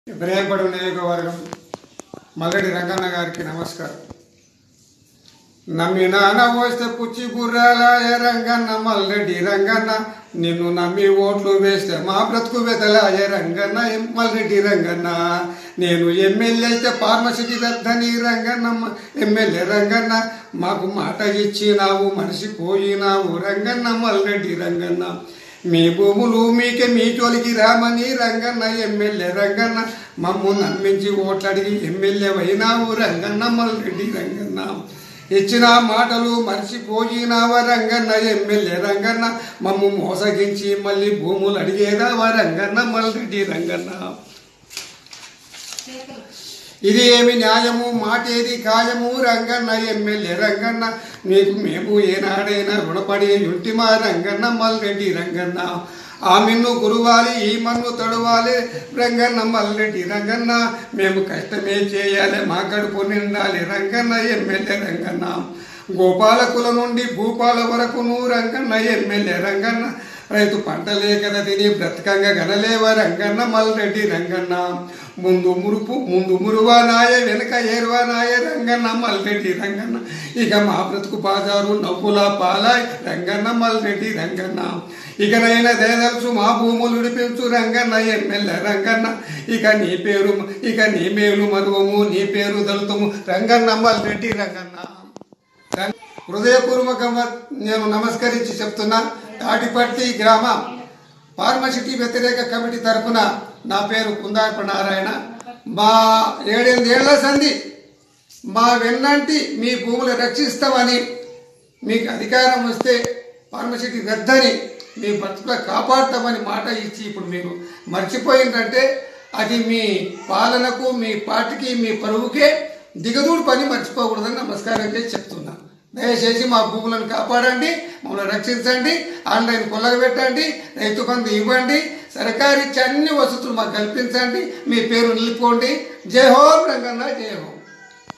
ఇబ్రాహీంపడు నియోజకవర్గం మల్లడి రంగన్న గారికి నమస్కారం నమ్మి నాన్న వస్తే పుచ్చి గుర్రాలాయ రంగన్న మల్లెడ్డి రంగన్న నిన్ను నమ్మి ఓట్లు వేస్తే మా బ్రతుకు వెతలాయ రంగన్న మల్లెడ్డి రంగన్న నేను ఎమ్మెల్యే అయితే ఫార్మసీకి పెద్దని రంగన్న మ- ఎమ్మెల్యే రంగన్న మాకు మాట ఇచ్చినావు మనిషి పోయినావు రంగన్న మల్లెడ్డి రంగన్న మీ భూములు మీకే మీ జోలికి రామని రంగన్న ఎమ్మెల్యే రంగన్న మమ్ము నమ్మించి ఓట్లడిగి ఎమ్మెల్యే అయినావు రంగన్న మల్లెడ్డి రంగన్న ఇచ్చిన మాటలు మర్చిపోయినావ రంగన్న ఎమ్మెల్యే రంగన్న మమ్ము మోసగించి మళ్ళీ భూములు అడిగేదావా రంగన్న మల్లెడ్డి రంగన్న ఇది ఏమి న్యాయము మాటేది ఖాయము రంగన్న ఎమ్మెల్యే రంగన్న నీకు మేము ఏనాడైనా రుణపడి ఉంటిమా రంగన్న మల్లెడ్డి రంగన్న ఆ మిన్ను గురువాలి ఈ మన్ను తడువాలి రంగన్న మల్లెడ్డి రంగన్న మేము కష్టమే చేయాలి మా కడుపు నిండాలి రంగన్న ఎమ్మెల్యే రంగన్న గోపాలకుల నుండి భూపాల వరకును రంగన్న ఎమ్మెల్యే రంగన్న రైతు పంటలే కదా తిని బ్రతకంగా గనలేవ రంగన్న మల్లరెడ్డి రంగన్న ముందు మురుపు ముందు మురువానాయ వెనక ఏర్వానాయ రంగన్న మల్లరెడ్డి రంగన్న ఇక మా బ్రతుకు బాజారు నవ్వుల పాలాయ్ రంగన్న మల్లరెడ్డి రంగన్న ఇకనైనా దయదలుచు మా భూములు విడిపించు రంగన్న ఎమ్మెల్యే రంగన్న ఇక నీ పేరు ఇక నీ మేలు మరువము నీ పేరు దళుతము రంగన్న మల్లరెడ్డి రంగన్న రం- హృదయపూర్వకంగా నేను నమస్కరించి చెప్తున్నా తాటిపర్తి గ్రామం ఫార్మసిటీ వ్యతిరేక కమిటీ తరఫున నా పేరు కుందారప నారాయణ మా ఏడెనిమిదేళ్ల సంధి మా వెన్నంటి మీ భూములు రక్షిస్తామని మీకు అధికారం వస్తే ఫార్మసిటీ వద్దని మీ బతుకుల కాపాడతామని మాట ఇచ్చి ఇప్పుడు మీరు మర్చిపోయిందంటే అది మీ పాలనకు మీ పార్టీకి మీ పరువుకే దిగదూడు పని మర్చిపోకూడదని నమస్కారం చేసి చెప్తున్నా దయచేసి మా భూములను కాపాడండి మమ్మల్ని రక్షించండి ఆన్లైన్ కొల్లగబెట్టండి రైతు బంధు ఇవ్వండి సర్కారు ఇచ్చే అన్ని వసతులు మాకు కల్పించండి మీ పేరు నిలుపుకోండి జై హోం రంగన్న జై హోం